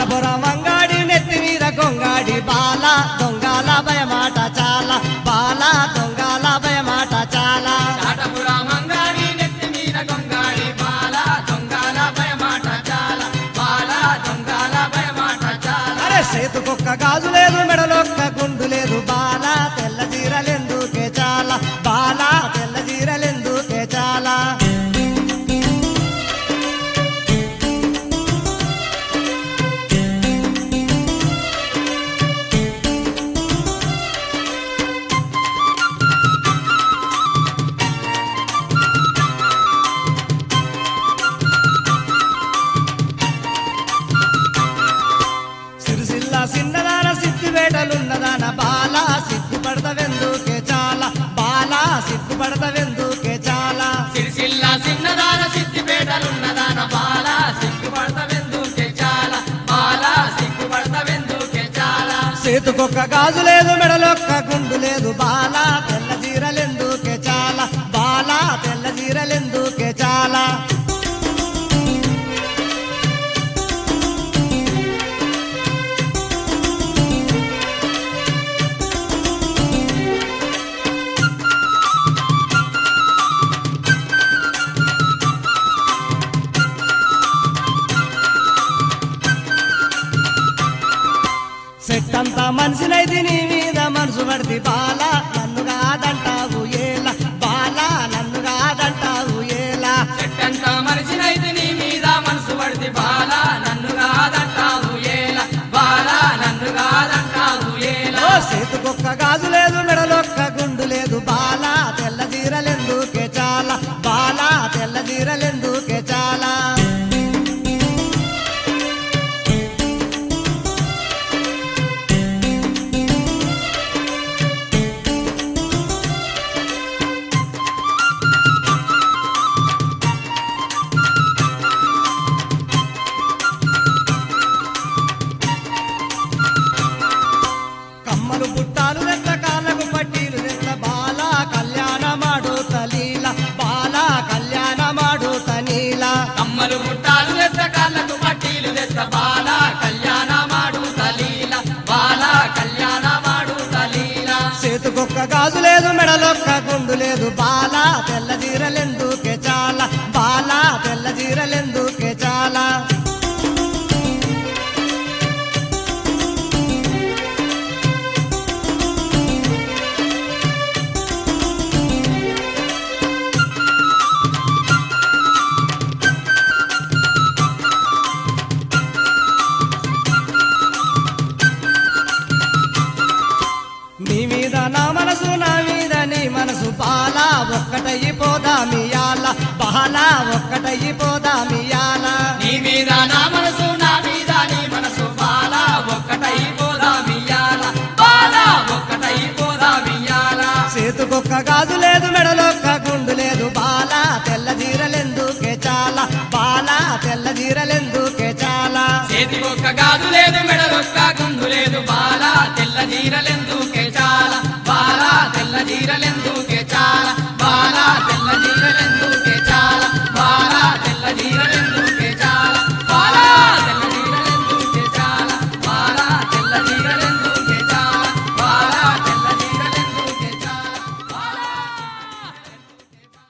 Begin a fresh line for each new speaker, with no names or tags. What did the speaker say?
చాటపుర మంగాడి నెత్తి మీద గొంగాడి బాల దొంగల భయమాట చాలా బాల దొంగల భయమాట చాలా
చాటపుర మంగాడి నెత్తి మీద గొంగాడి బాల దొంగల భయమాట చాలా బాల దొంగల భయమాట చాలా
అరే సేతుకొక్క గాజు లేదు మెడలొక్క గుండు లేదు బాల తెల్ల జీరలెందుకే చాలా బాల తెల్ల జీరలెందుకే చాలా సిరిసిల్ల సిన్నదాన సిద్ధివేటలున్నదాన బాల సిగ్గుపడతవెందుకే చాలా బాల సిగ్గుపడతవెందుకే చాలా
సిరిసిల్ల సిన్నదాన సిద్ధిపేటలున్నదాన బాల సిగ్గుపడతవెందుకే చాలా బాల సిగ్గుపడతవెందుకే చాలా
సేతుకొక్క గాజు లేదు మెడలొక్క గుండు లేదు బాల తెల్ల జీరలెందుకే చాలా బాల తెల్ల జీరలెందుకే చాలా సెట్టంతా మనిషినైతే నీ మీద మనసు పడితే బాల నన్ను కాదంటావు ఏలా బాల నన్ను కాదంటావు ఏలా
చెట్టంతా మనిషినైతే నీ మీద మనసు పడితే బాల నన్ను కాదంటావు ఏల బాల నన్ను కాదంటావు ఏల
ఓ సేతుకొక్క గాజు లేదు మెడలొక్క గుండు లేదు బాల తెల్ల జీరలెందుకే చాలా బాల తెల్ల జీరలెందుకే చాలా కమ్మలు బుట్టాలు రెట్ల కాళ్ళకు పట్టీలు రెట్ల బాల కళ్యాణ మాడు తలీల బాల కళ్యాణ మాడు తనీల
కమ్మలు ముట్టాలు తెస్త కాళ్ళకు పట్టీలు తెస్త బాల కళ్యాణ మాడు తలీల బాల కళ్యాణ మాడు తలీల
చేతుకొక్క గాజు లేదు మెడలొక్క గుండు లేదు బాల తెల్ల జీరలెందుకే చాలా బాల తెల్ల జీరలెందుకే చాలా నీ మీద నా మనసు నా మీద నీ మనసు బాల ఒక్కటైపోదామియాల బాల ఒక్కటైపోదామియాల
నీ మీద నా మనసు నా మీద నీ మనసు బాల ఒక్కటైపోదామియాల బాల ఒక్కటైపోదామియాల
చేతుకొక్క గాజు లేదు మెడలొక్క గుండు లేదు బాల తెల్ల జీరలెందుకే చాలా బాల తెల్ల జీరలెందుకే చాలా
చేతి ఒక్క గాజు లేదు మెడలొక్క గుండు లేదు